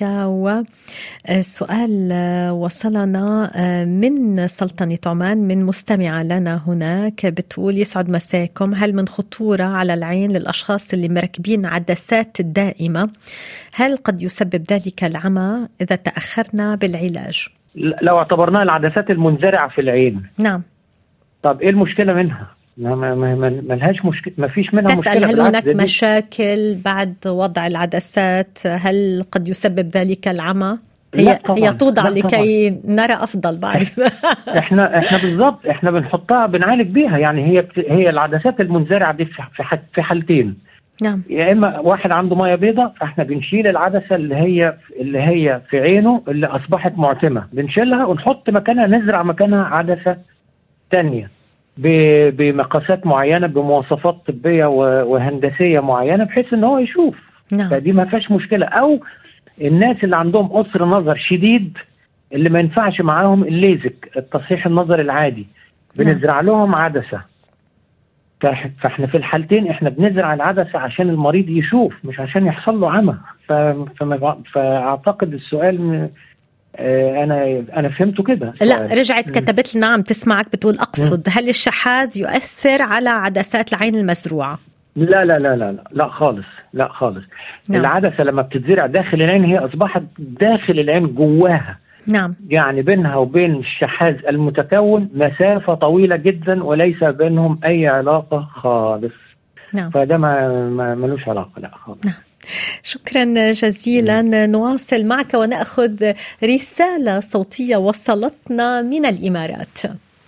وسؤال وصلنا من سلطنة عمان من مستمعة لنا هناك بتقول يسعد مساكم هل من خطورة على العين للأشخاص اللي مركبين عدسات دائمة هل قد يسبب ذلك العمى إذا تأخرنا بالعلاج ل- لو اعتبرناها العدسات المنزرعه في العين نعم طب ايه المشكله منها؟ ما ما ما ما- ما لهاش مشكله ما فيش منها تسأل مشكله هل بالعكس هناك ده دي- مشاكل بعد وضع العدسات هل قد يسبب ذلك العمى لا هي طبعاً، هي توضع لا لكي نرى افضل بعرف احنا احنا بالظبط احنا بنحطها بنعالج بيها يعني هي بت- هي العدسات المنزرعه دي في في ح- في حالتين نعم يا اما واحد عنده ميه بيضاء فاحنا بنشيل العدسه اللي هي اللي هي في عينه اللي اصبحت معتمه بنشيلها ونحط مكانها نزرع مكانها عدسه تانية ب- بمقاسات معينه بمواصفات طبيه و- وهندسيه معينه بحيث ان هو يشوف نعم فدي ما فيهاش مشكله او الناس اللي عندهم قصر نظر شديد اللي ما ينفعش معاهم الليزك التصحيح النظر العادي نعم. بنزرع لهم عدسه فإح- فاحنا في الحالتين احنا بنزرع العدسه عشان المريض يشوف مش عشان يحصل له عمى ف- فما- فاعتقد السؤال م- آه، انا انا فهمته كده لا السؤال. رجعت كتبت لنا عم تسمعك بتقول اقصد هل الشحاذ يؤثر على عدسات العين المزروعه لا لا لا لا لا لا خالص لا خالص نعم. العدسه لما بتتزرع داخل العين هي اصبحت داخل العين جواها نعم يعني بينها وبين الشحاذ المتكون مسافة طويلة جدا وليس بينهم أي علاقة خالص نعم فده ما ما- ملوش علاقة لا خالص شكرا جزيلا نواصل معك وناخذ رساله صوتيه وصلتنا من الامارات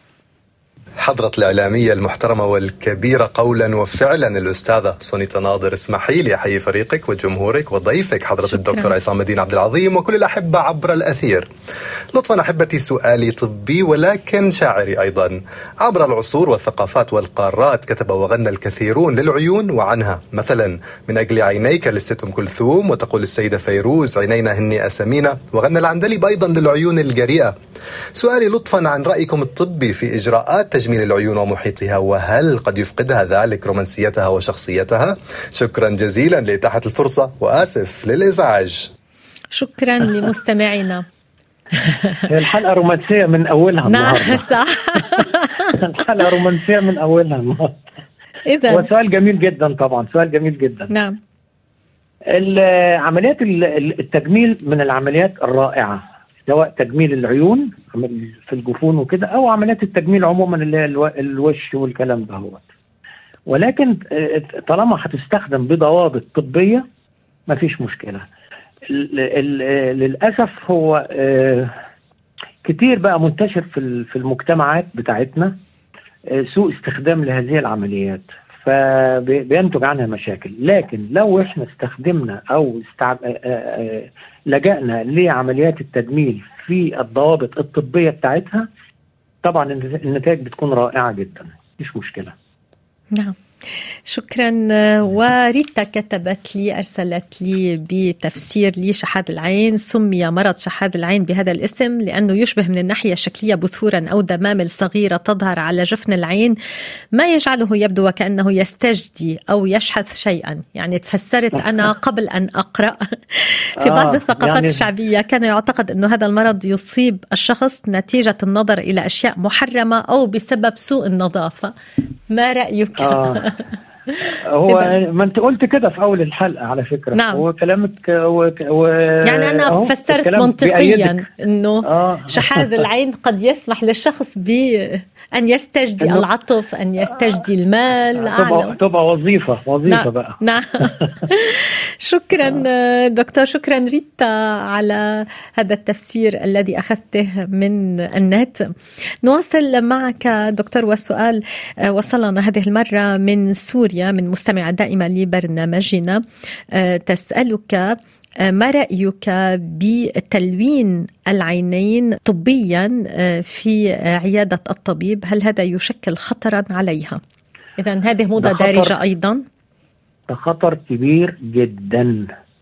حضرة الإعلامية المحترمة والكبيرة قولا وفعلا الأستاذة سونيتا ناظر اسمحي لي أحيي فريقك وجمهورك وضيفك حضرة شكراً. الدكتور عصام الدين عبد العظيم وكل الأحبة عبر الأثير لطفا أحبتي سؤالي طبي ولكن شاعري أيضا عبر العصور والثقافات والقارات كتب وغنى الكثيرون للعيون وعنها مثلا من أجل عينيك للست أم كلثوم وتقول السيدة فيروز عينينا هني أسمينا وغنى العندليب أيضا للعيون الجريئة سؤالي لطفا عن رأيكم الطبي في إجراءات تجميل العيون ومحيطها وهل قد يفقدها ذلك رومانسيتها وشخصيتها؟ شكرا جزيلا لإتاحة الفرصة وآسف للإزعاج شكرا لمستمعينا هي الحلقه رومانسيه من اولها نعم النهارده صح الحلقه رومانسيه من اولها النهارده هو اذا سؤال جميل جدا طبعا سؤال جميل جدا نعم ال- عمليات ال- ال- التجميل من العمليات الرائعه سواء تجميل العيون عمل في الجفون وكده او عمليات التجميل عموما اللي هي الو- الوش والكلام ده هو ولكن آه، طالما هتستخدم بضوابط طبيه مفيش مشكله ال- ال- آه، للاسف هو آه، كتير بقى منتشر في ال- في المجتمعات بتاعتنا آه، سوء استخدام لهذه العمليات فبينتج عنها مشاكل لكن لو احنا استخدمنا او استع... آه، آه، لجأنا لعمليات التجميل في الضوابط الطبية بتاعتها طبعا النت- النتائج بتكون رائعة جدا مفيش مشكلة نعم شكرا وريتا كتبت لي ارسلت لي بتفسير لشحاذ العين سمي مرض شحاذ العين بهذا الاسم لانه يشبه من الناحيه الشكليه بثورا او دمامل صغيره تظهر على جفن العين ما يجعله يبدو وكانه يستجدي او يشحذ شيئا يعني تفسرت انا قبل ان اقرا في بعض آه، الثقافات يعني- الشعبيه كان يعتقد انه هذا المرض يصيب الشخص نتيجه النظر الى اشياء محرمه او بسبب سوء النظافه ما رايك آه. هو إذن. ما انت قلت كده في اول الحلقة على فكرة نعم. هو كلامك و... و... يعني انا أهو، فسرت الكلام منطقيا بيأيدك. انه اه شحاذ العين قد يسمح للشخص بأن يستجدي إنه- العطف أن يستجدي المال لا تبقى أعلم تبقى وظيفة وظيفة نعم بقى نعم شكرا دكتور شكرا ريتا على هذا التفسير الذي أخذته من النت نواصل معك دكتور والسؤال آه، وصلنا هذه المرة من سوريا من مستمعة دائمة لبرنامجنا آه، تسألك آه، ما رأيك بتلوين العينين طبيا آه، في آه، عيادة الطبيب هل هذا يشكل خطرا عليها إذا هذه موضة ده خطر. دارجة أيضا ده خطر كبير جدا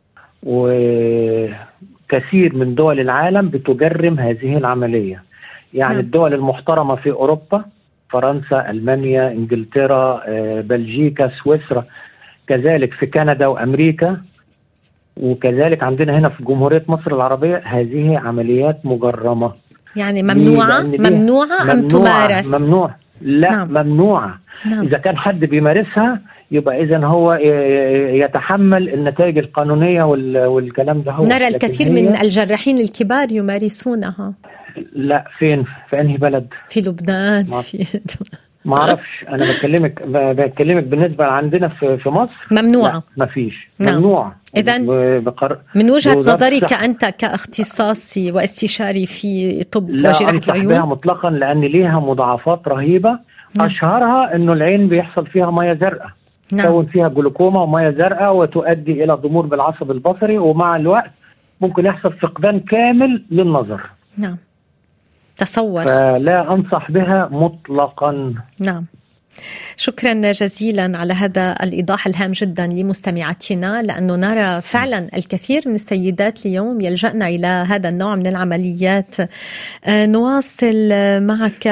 وكثير من دول العالم بتجرم هذه العملية يعني نعم. الدول المحترمة في أوروبا فرنسا ألمانيا إنجلترا آه، بلجيكا سويسرا كذلك في كندا وأمريكا وكذلك عندنا هنا في جمهورية مصر العربية هذه عمليات مجرمة يعني ممنوعة لأن ليها- ممنوعة أم ممنوعة تمارس ممنوع لا نعم. نعم. ممنوعة نعم. إذا كان حد بيمارسها يبقى إذا هو ي- ي- يتحمل النتائج القانونية وال- والكلام ده هو نرى لكن الكثير هي- من الجراحين الكبار يمارسونها لا فين في أنهي بلد في لبنان ما- في ما أعرفش أنا بكلمك ب- بكلمك بالنسبة عندنا في في مصر ممنوعة لا ما فيش نعم. ممنوع إذن ب- بقر... من وجهة بوزارة نظرك الصحة. أنت كاختصاصي واستشاري في طب لا وجراحة أنصح بها العيون مطلقا لأن ليها مضاعفات رهيبة نعم. أشهرها إنه العين بيحصل فيها مية زرقاء نعم تكون فيها جلوكوما وميه زرقاء وتؤدي الى ضمور بالعصب البصري ومع الوقت ممكن يحصل فقدان كامل للنظر نعم تصور فلا انصح بها مطلقا نعم شكرا جزيلا على هذا الايضاح الهام جدا لمستمعاتنا لانه نرى فعلا الكثير من السيدات اليوم يلجأن الى هذا النوع من العمليات آه، نواصل معك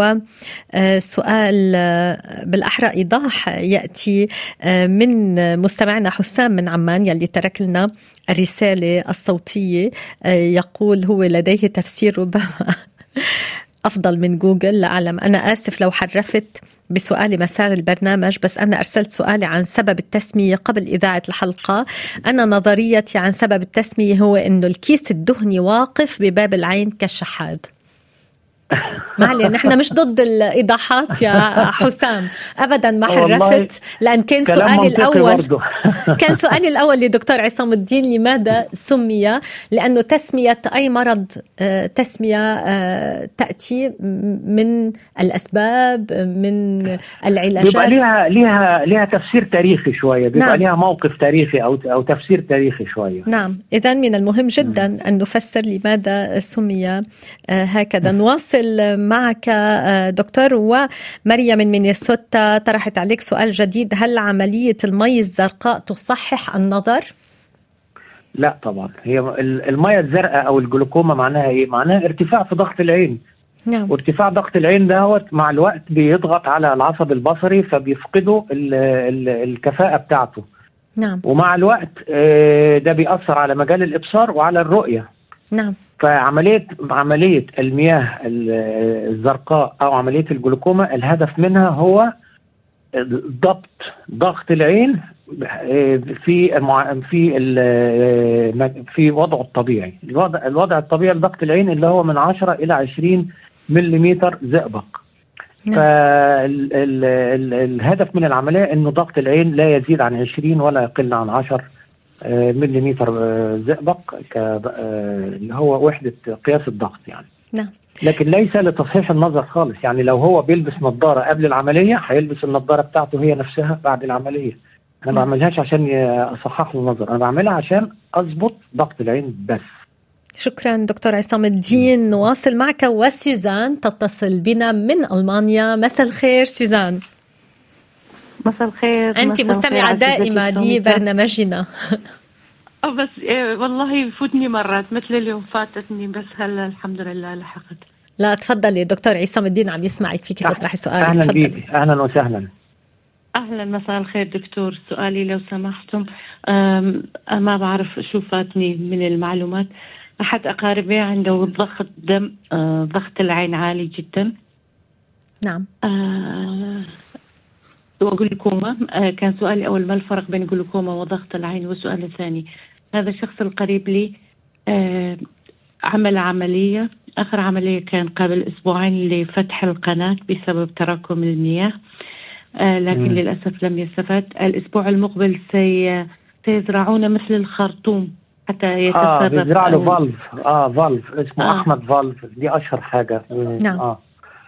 وسؤال بالاحرى ايضاح ياتي آه، من مستمعنا حسام من عمان يلي ترك لنا الرساله الصوتيه آه، يقول هو لديه تفسير ربما أفضل من جوجل لا أعلم أنا آسف لو حرفت بسؤال مسار البرنامج بس أنا أرسلت سؤالي عن سبب التسمية قبل إذاعة الحلقة أنا نظريتي عن سبب التسمية هو أنه الكيس الدهني واقف بباب العين كالشحاذ ما علينا نحن مش ضد الايضاحات يا حسام ابدا ما والله حرفت لان كان كلام سؤالي منطقي الاول برضه كان سؤالي الأول لدكتور عصام الدين لماذا سمي لأنه تسمية أي مرض آه، تسمية آه، تأتي من الأسباب من بيبقى العلاجات ليها ليها ليها تفسير تاريخي شويه بيبقى نعم. ليها موقف تاريخي او او تفسير تاريخي شويه نعم إذا من المهم جدا أن نفسر لماذا سمي آه، هكذا نواصل معك آه، دكتور ومريم من مينيسوتا طرحت عليك سؤال جديد هل عملية المي الزرقاء تصحح النظر؟ لا طبعا هي ال- الميه الزرقاء او الجلوكوما معناها ايه معناها ارتفاع في ضغط العين نعم وارتفاع ضغط العين دوت مع الوقت بيضغط على العصب البصري فبيفقدوا ال ال الكفاءه بتاعته نعم ومع الوقت آه، ده بيأثر على مجال الابصار وعلى الرؤيه نعم فعمليه عمليه المياه ال- الزرقاء او عمليه الجلوكوما الهدف منها هو ضبط ضغط العين آه، في المع... في ال- في وضعه الطبيعي الوضع الوضع الطبيعي لضغط العين اللي هو من 10 الى 20 ملم زئبق نعم. فالهدف من العمليه انه ضغط العين لا يزيد عن 20 ولا يقل عن 10 آه، ملم آه، زئبق ك- آه، اللي هو وحده قياس الضغط يعني نعم لكن ليس لتصحيح النظر خالص يعني لو هو بيلبس نظاره قبل العمليه هيلبس النظاره بتاعته هي نفسها بعد العمليه انا ما بعملهاش عشان ي- اصحح له النظر انا بعملها عشان اظبط ضغط العين بس شكرا دكتور عصام الدين نواصل معك وسوزان تتصل بنا من ألمانيا مساء الخير سوزان مساء الخير أنت مساء مستمعة الخير عزيزتي دائمة سونيتا. لبرنامجنا أه بس إيه والله يفوتني مرات مثل اليوم فاتتني بس هلا الحمد لله لحقت لا تفضلي دكتور عصام الدين عم يسمعك فيك تطرحي سؤالك اهلا تفضلي بيك اهلا وسهلا أهلا مساء الخير دكتور سؤالي لو سمحتم أم ما بعرف شو فاتني من المعلومات أحد أقاربي عنده ضغط دم آه، ضغط العين عالي جدا نعم آه، وجلوكوما آه، كان سؤالي أول ما الفرق بين جلوكوما وضغط العين والسؤال الثاني هذا الشخص القريب لي آه، عمل عملية آخر عملية كان قبل أسبوعين لفتح القناة بسبب تراكم المياه آه، لكن مم. للأسف لم يستفاد الأسبوع المقبل سي سيزرعون مثل الخرطوم حتى يتصرف اه بيزرع له أو- فالف اه فالف اسمه آه. احمد فالف دي اشهر حاجه نعم. اه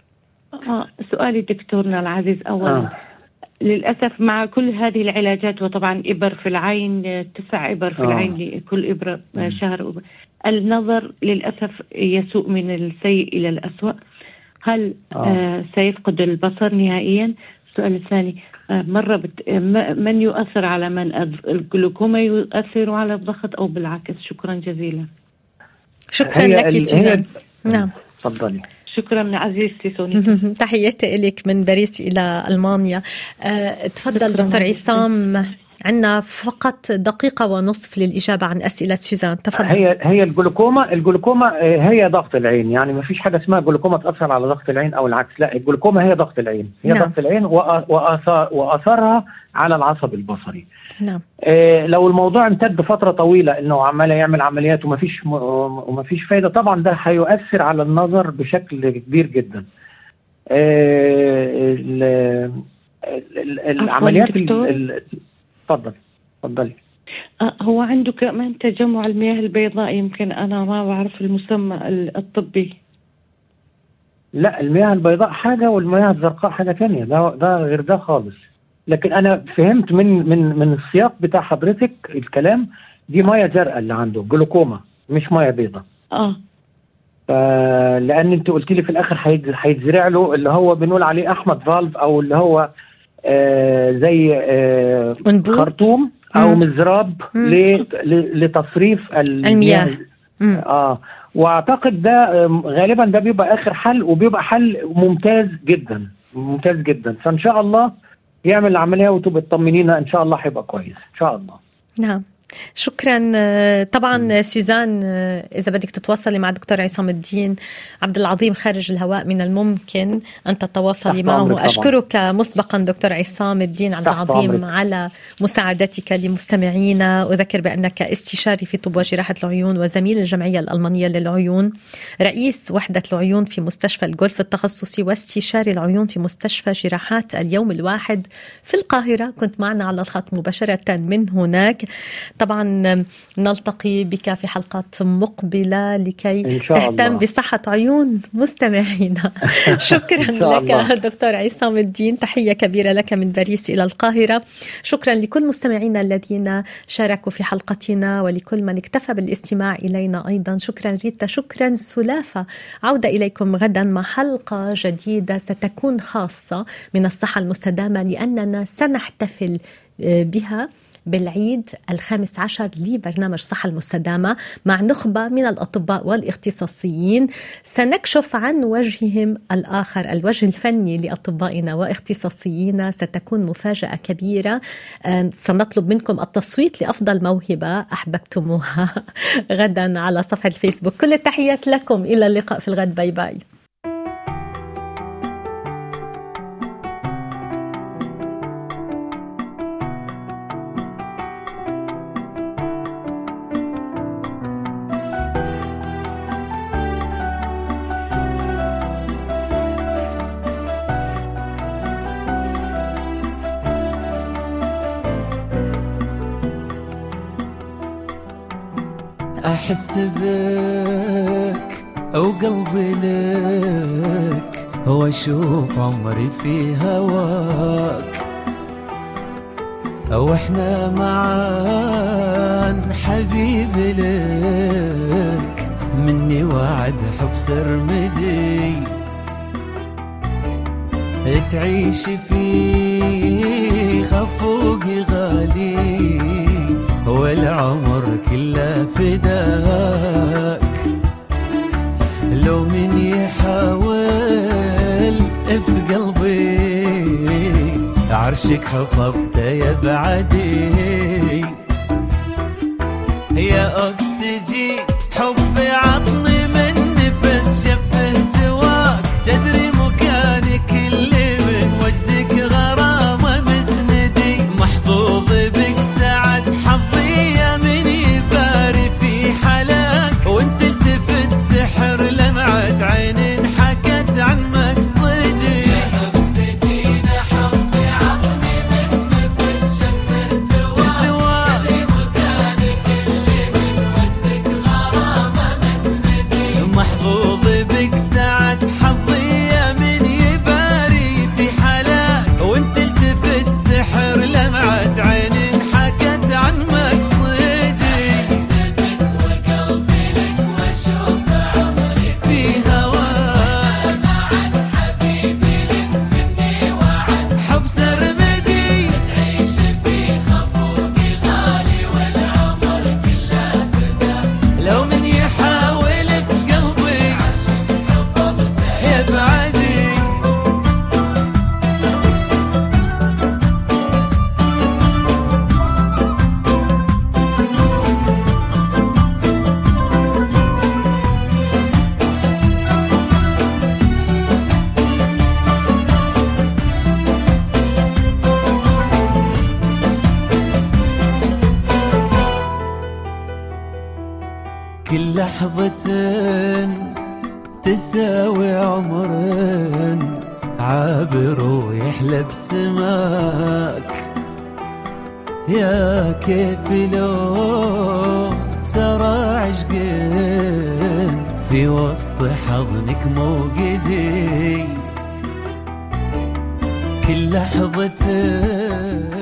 آه، سؤالي دكتورنا العزيز أولا آه. للأسف مع كل هذه العلاجات وطبعا إبر في العين آه، تسع إبر في آه. العين لكل إبرة آه، شهر إبرة. النظر للأسف يسوء من السيء إلى الأسوأ هل آه. آه. سيفقد البصر نهائيا السؤال الثاني آه، مرة بت... آه، م- من يؤثر على من الض- الجلوكوما يؤثر على الضغط أو بالعكس شكرا جزيلا شكرا هي لك ال- هي- سوزان نعم تفضلي شكرا عزيزتي سوني تحياتي لك من باريس إلى ألمانيا آه، تفضل شكراً دكتور عزيزتي. عصام عندنا فقط دقيقة ونصف للإجابة عن أسئلة سوزان تفضل هي هي الجلوكوما الجلوكوما آه، هي ضغط العين يعني ما فيش حاجه اسمها جلوكوما تاثر على ضغط العين او العكس لا الجلوكوما هي ضغط العين هي نعم. ضغط العين وآ- واثار واثرها على العصب البصري نعم آه، لو الموضوع امتد فتره طويله انه عمال يعمل عمليات ومفيش م- ومفيش فايده طبعا ده هيؤثر على النظر بشكل كبير جدا آه، ال- ال- ال- العمليات ال- دكتور. ال- اتفضل اتفضلي آه، هو عنده كمان تجمع المياه البيضاء يمكن أنا ما بعرف المسمى ال- الطبي لا المياه البيضاء حاجه والمياه الزرقاء حاجه ثانيه ده ده غير ده خالص لكن انا فهمت من من من السياق بتاع حضرتك الكلام دي ميه زرقاء اللي عنده جلوكوما مش ميه بيضاء آه لان انت قلت لي في الاخر هيت- هيتزرع له اللي هو بنقول عليه احمد فالف او اللي هو آه زي آه أنبوب خرطوم او مم. مزراب مم. ل- ل- لتصريف المياه. مم. اه واعتقد ده آم، غالبا ده بيبقى اخر حل وبيبقى حل ممتاز جدا ممتاز جدا فان شاء الله يعمل العمليه وتبقى تطمنينا ان شاء الله هيبقى كويس ان شاء الله نعم شكرا آه، طبعا سوزان آه، اذا بدك تتواصلي مع دكتور عصام الدين عبد العظيم خارج الهواء من الممكن ان تتواصلي تحت معه أمرك طبعاً. اشكرك مسبقا دكتور عصام الدين عبد تحت العظيم أمرك. على مساعدتك لمستمعينا اذكر بانك استشاري في طب وجراحه العيون وزميل الجمعيه الالمانيه للعيون رئيس وحده العيون في مستشفى الجولف التخصصي واستشاري العيون في مستشفى جراحات اليوم الواحد في القاهره كنت معنا على الخط مباشره من هناك طبعا نلتقي بك في حلقات مقبلة لكي إن شاء تهتم الله. بصحة عيون مستمعينا شكرا إن شاء لك الله. دكتور عصام الدين تحية كبيرة لك من باريس إلى القاهرة شكرا لكل مستمعينا الذين شاركوا في حلقتنا ولكل من اكتفى بالاستماع إلينا أيضا شكرا ريتا شكرا سلافة عودة إليكم غدا مع حلقة جديدة ستكون خاصة من الصحة المستدامة لأننا سنحتفل آه، بها بالعيد الخامس عشر لبرنامج صحة المستدامة مع نخبة من الأطباء والاختصاصيين سنكشف عن وجههم الآخر الوجه الفني لأطبائنا واختصاصيين ستكون مفاجأة كبيرة آه، سنطلب منكم التصويت لأفضل موهبة أحببتموها غدا على صفحة الفيسبوك كل التحيات لكم إلى اللقاء في الغد باي باي أحس بك وقلبي لك وأشوف عمري في هواك واحنا معان حبيبي لك مني وعد حب سرمدي تعيش في خفوقي غالي والعمر كله فداك لو من يحاول في قلبي عرشك حفظته يا بعدي يا أكسجين حبي عطني من نفس شفه دواك تدري مكانك اللي من وجدك غرامة مسندي محظوظ بك سعد حظي يا من يباري في حلاك وانت التفت سحر لمعت عين حكت عن مقصدي يا أكسجين حبي عطني من نفس شفه دواك محظوظ بك سعد حظي يا من يباري في حلاك وانت التفت سحر لمعت عين حكت عن مقصدي في هواك حب سرمدي تعيش في خفوقي غالي والعمر كله فدا لو من يحاول في قلبي يبعدي كل لحظة تساوي عمر عابر ويحلى بسماك يا كيف لو سرى عشقين في وسط حضنك موقدي كل لحظة